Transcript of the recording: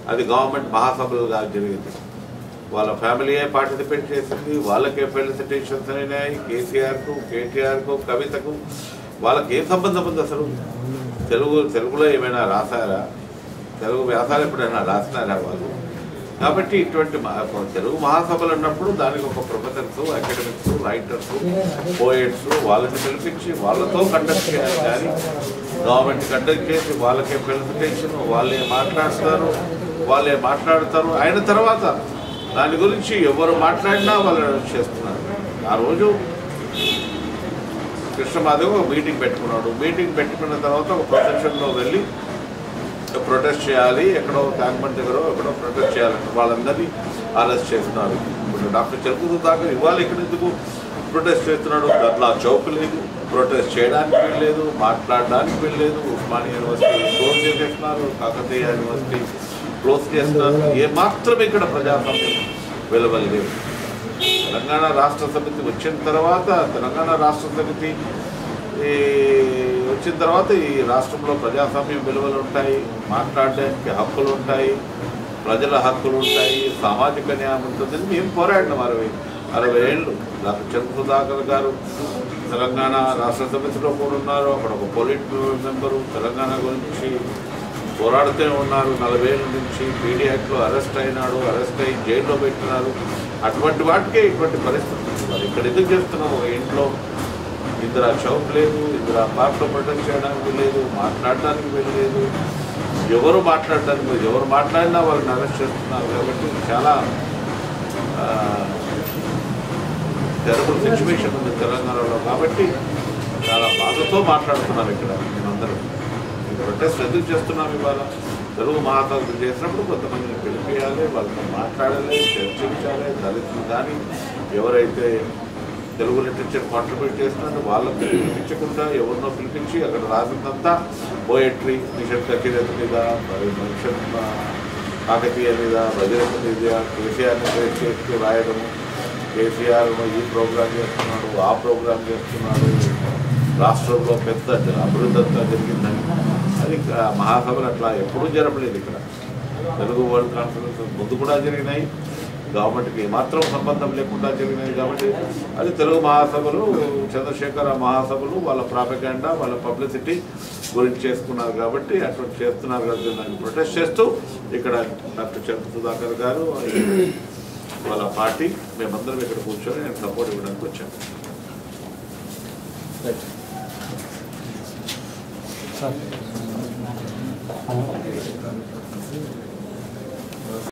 అది గవర్నమెంట్ మహాసభలుగా జరిగింది వాళ్ళ ఫ్యామిలీయే పార్టిసిపేట్ చేసింది వాళ్ళకే ఫెలిసిటేషన్స్ అయినాయి కేసీఆర్కు కేటీఆర్కు కవితకు వాళ్ళకి ఏం సంబంధం ఉంది అసలు తెలుగు తెలుగులో ఏమైనా రాశారా తెలుగు వ్యాసాలు ఎప్పుడైనా రాసినారా వాళ్ళు కాబట్టి ఇటువంటి మహా- తెలుగు మహాసభలు అన్నప్పుడు దానికి ఒక ప్రొఫెసర్స్ అకాడమిక్స్ రైటర్స్ పోయిట్స్ వాళ్ళని పిలిపించి వాళ్ళతో కండక్ట్ చేయాలి కానీ గవర్నమెంట్ కండక్ట్ చేసి వాళ్ళకే ఫెలిసిటేషన్ వాళ్ళే మాట్లాడతారు వాళ్ళే మాట్లాడతారు అయిన తర్వాత దాని గురించి ఎవరు మాట్లాడినా వాళ్ళు చేస్తున్నారు ఆ రోజు కృష్ణమాధవ్ ఒక మీటింగ్ పెట్టుకున్నాడు మీటింగ్ పెట్టుకున్న తర్వాత ఒక ప్రొఫెషన్లో వెళ్ళి ప్రొటెస్ట్ చేయాలి ఎక్కడో ట్యాంక్మెంట్ దగ్గర ఎక్కడో ప్రొటెస్ట్ చేయాలంటే వాళ్ళందరినీ అరెస్ట్ చేస్తున్నారు ఇప్పుడు డాక్టర్ చెరుకు దాకా ఇవాళ ఇక్కడ ఎందుకు ప్రొటెస్ట్ చేస్తున్నాడు అట్లా చౌక్ లేదు ప్రొటెస్ట్ చేయడానికి వీల్లేదు మాట్లాడడానికి వీల్లేదు ఉస్మానియా యూనివర్సిటీ క్లోజ్ చేసేస్తున్నారు కాకతీయ యూనివర్సిటీ క్లోజ్ చేస్తున్నారు ఏ మాత్రం ఇక్కడ ప్రజాస్వామ్యం వెలువలేదు తెలంగాణ రాష్ట్ర సమితి వచ్చిన తర్వాత తెలంగాణ రాష్ట్ర సమితి ఈ వచ్చిన తర్వాత ఈ రాష్ట్రంలో ప్రజాస్వామ్యం విలువలు ఉంటాయి మాట్లాడడానికి హక్కులు ఉంటాయి ప్రజల హక్కులు ఉంటాయి సామాజిక న్యాయం ఉంటుందని మేము పోరాడినాం అరవై అరవై ఏళ్ళు డాక్టర్ చంద్ర సుధాకర్ గారు తెలంగాణ రాష్ట్ర సమితిలో కూడా ఉన్నారు అక్కడ ఒక పొలిట్ బ్యూరో మెంబరు తెలంగాణ గురించి పోరాడుతూనే ఉన్నారు నలభై ఏళ్ళ నుంచి పీడీ యాక్ట్లో అరెస్ట్ అయినాడు అరెస్ట్ అయ్యి జైల్లో పెట్టినారు అటువంటి వాటికే ఇటువంటి పరిస్థితి ఉంది. మరి ఇక్కడ ఎందుకు చేస్తున్నాం ఒక ఇంట్లో ఇందిరా చౌక్ లేదు ఇందిరా పార్క్లో ప్రొటెక్ట్ చేయడానికి లేదు మాట్లాడడానికి వెళ్ళలేదు ఎవరు మాట్లాడడానికి లేదు ఎవరు మాట్లాడినా వాళ్ళని అరెస్ట్ చేస్తున్నారు కాబట్టి చాలా టెరబుల్ సిచ్యువేషన్ ఉంది తెలంగాణలో కాబట్టి చాలా బాధతో మాట్లాడుతున్నాం ఇక్కడ మేమందరం ఈ ప్రొటెస్ట్ ఎందుకు చేస్తున్నాం ఇవాళ తెలుగు మహాసభలు చేసినప్పుడు కొంతమందిని పిలిపియాలి వాళ్ళతో మాట్లాడాలి చర్చించాలి దళితులు కానీ ఎవరైతే తెలుగు లిటరేచర్ కాంట్రిబ్యూట్ చేస్తున్నారో వాళ్ళని పిలిపించకుండా ఎవరినో పిలిపించి అక్కడ రాసిందంతా పోయట్రీ మిషన్ కచీరత్ మీద మరి మిషన్ ఆ, కాకతీయ మీద భజరత్ మీద కేసీఆర్ని ప్రేస్ చేస్తూ రాయడము కేసీఆర్ ఈ ప్రోగ్రాం చేస్తున్నాడు ఆ ప్రోగ్రాం చేస్తున్నాడు రాష్ట్రంలో పెద్ద అభివృద్ధి అంతా జరిగిందని అది ఇక్కడ మహాసభలు అట్లా ఎప్పుడూ జరపలేదు ఇక్కడ తెలుగు వరల్డ్ కాన్ఫరెన్స్ ముందు కూడా జరిగినాయి గవర్నమెంట్కి ఏమాత్రం సంబంధం లేకుండా జరిగినాయి కాబట్టి అది తెలుగు మహాసభలు చంద్రశేఖర మహాసభలు వాళ్ళ ప్రాపగాండా వాళ్ళ పబ్లిసిటీ గురించి చేసుకున్నారు కాబట్టి అటువంటి చేస్తున్నారు కాబట్టి దాన్ని ప్రొటెస్ట్ చేస్తూ ఇక్కడ డాక్టర్ చంద్ర సుధాకర్ గారు వాళ్ళ పార్టీ మేమందరం ఇక్కడ కూర్చొని నేను సపోర్ట్ ఇవ్వడానికి వచ్చాను సార్